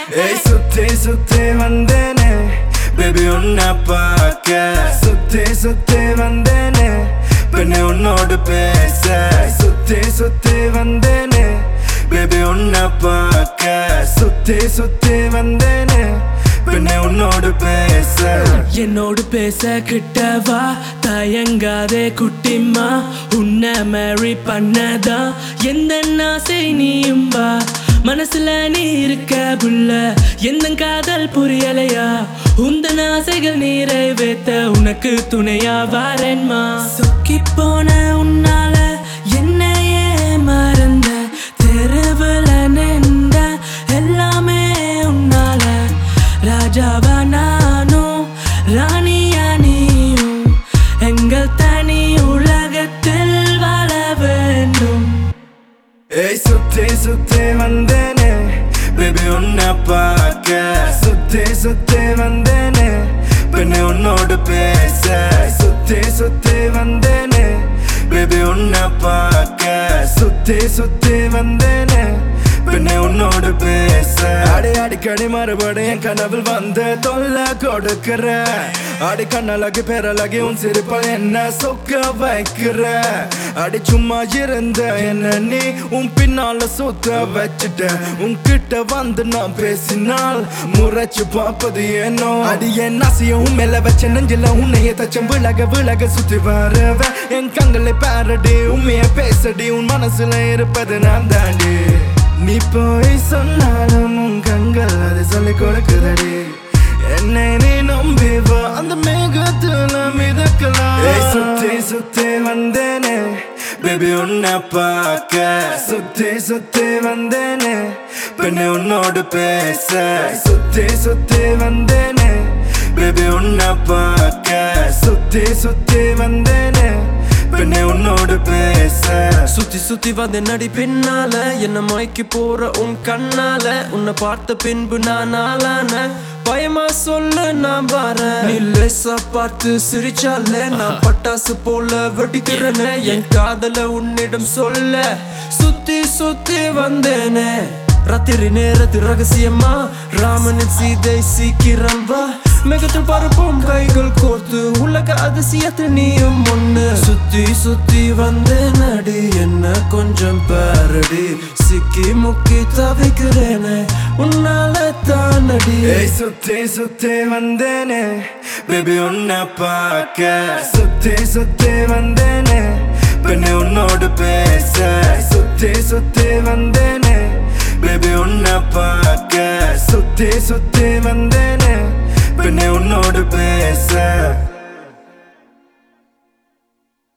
ஏய் சுத்தி சுத்தி வந்தேனே பேபி உன்னை பார்க்க சுத்தி சுத்தி வந்தேனே பெண்ணே உன்னோடு பேச சுத்தி சுத்தி வந்தேனே பேபி உன்னை பார்க்க சுத்தி சுத்தி வந்தேனே பெண்ணே உன்னோடு பேச என்னோடு பேச கிட்டவா தயங்காதே குட்டிம்மா உன்னை மேரி பண்ணதா எந்த ஆசை நீயும் வா மனசுல நீ இருக்க புள்ள எந்த காதல் புரியலையா உந்தன் ஆசைகள் நிறைவேத்த உனக்கு துணையா வாரேன்மா சொக்கி போன உன்னால என்னையே மறந்த தெருவுல நின்ற எல்லாமே உன்னால ராஜாவா நானும் ராணியா நீயும் எங்கள் தனி உலகத்தில் வாழ வேண்டும் ஏய் சுத்தி சுத்தி வந்தேனே பேபி உன்னை பார்க்க சுத்தி சுத்தி வந்தேனே பெண்ணே உன்னோடு பேச சுத்தி சுத்தி வந்தேனே பேபி உன்னை பார்க்க சுத்தி சுத்தி வந்தேனே பெண்ணே உன்னோடு பேச அடி அடிக்கடி மறுபடியும் என் கனவில் வந்து தொல்லை கொடுக்கிற அடி கண்ணழகு பேரழகி உன் சிரிப்பால் என்ன சொக்க வைக்கிற அடி சும்மா இருந்த என்ன நீ உன் பின்னால சுத்த வச்சுட்ட உன்கிட்ட வந்து நான் பேசினால் முறைச்சு பார்ப்பது ஏனோ அடி என் ஆசைய உன் மேல வச்ச நெஞ்சில உன்னைய தச்சம் விலக விலக சுத்தி வரவ என் கண்களை பாரடி உண்மைய பேசடி உன் மனசுல இருப்பது நான் தாண்டி நீ போய் சொன்னாலும் உன் கண்கள் அதை சொல்லிக் கொடுக்குதடி என்னை நீ நம்பி வா அந்த மேகத்துல மிதக்கலாம் ஏய், சுத்தி சுத்தி வந்தேனே பேபி உன்னை பார்க்க சுத்தி சுத்தி வந்தேனே பெண்ணே உன்னோடு பேச சுத்தி சுத்தி வந்தேனே பேபி உன்னை பார்க்க சுத்தி சுத்தி வந்தேனே பெண்ணே உன்னோடு பேச சுத்தி சுத்தி வந்த நடி பின்னால என்ன மயக்கி போற உன் கண்ணால உன்னை பார்த்த பின்பு நான் ஆளான பயமா சொல்ல நான் வரேன் நீ லேசா பார்த்து சிரிச்சால நான் பட்டாசு போல வெடிக்கிறேனே என் காதல உன்னிடம் சொல்ல சுத்தி சுத்தி வந்தேனே ராத்திரி நேரத்து ரகசியமா ராமனின் சீதை சீக்கிரம் வா மிகத்தில் பரப்பும் கைகள் கோர்த்து உலக அதிசயத்து நீயும் ஒண்ணு சுத்தி சுத்தி வந்த நடி என்ன கொஞ்சம் பாரடி சிக்கி முக்கி தவிக்கிறேனே உன்னால தானடி ஏய் சுத்தி சுத்தி வந்தேனே பேபி உன்னை பார்க்க சுத்தி சுத்தி வந்தேனே பெண்ணே உன்னோடு பேச சுத்தி சுத்தி வந்தேனே பேபி உன்னை பார்க்க சுத்தி சுத்தி வந்தேனே பெண்ணே உன்னோடு பேச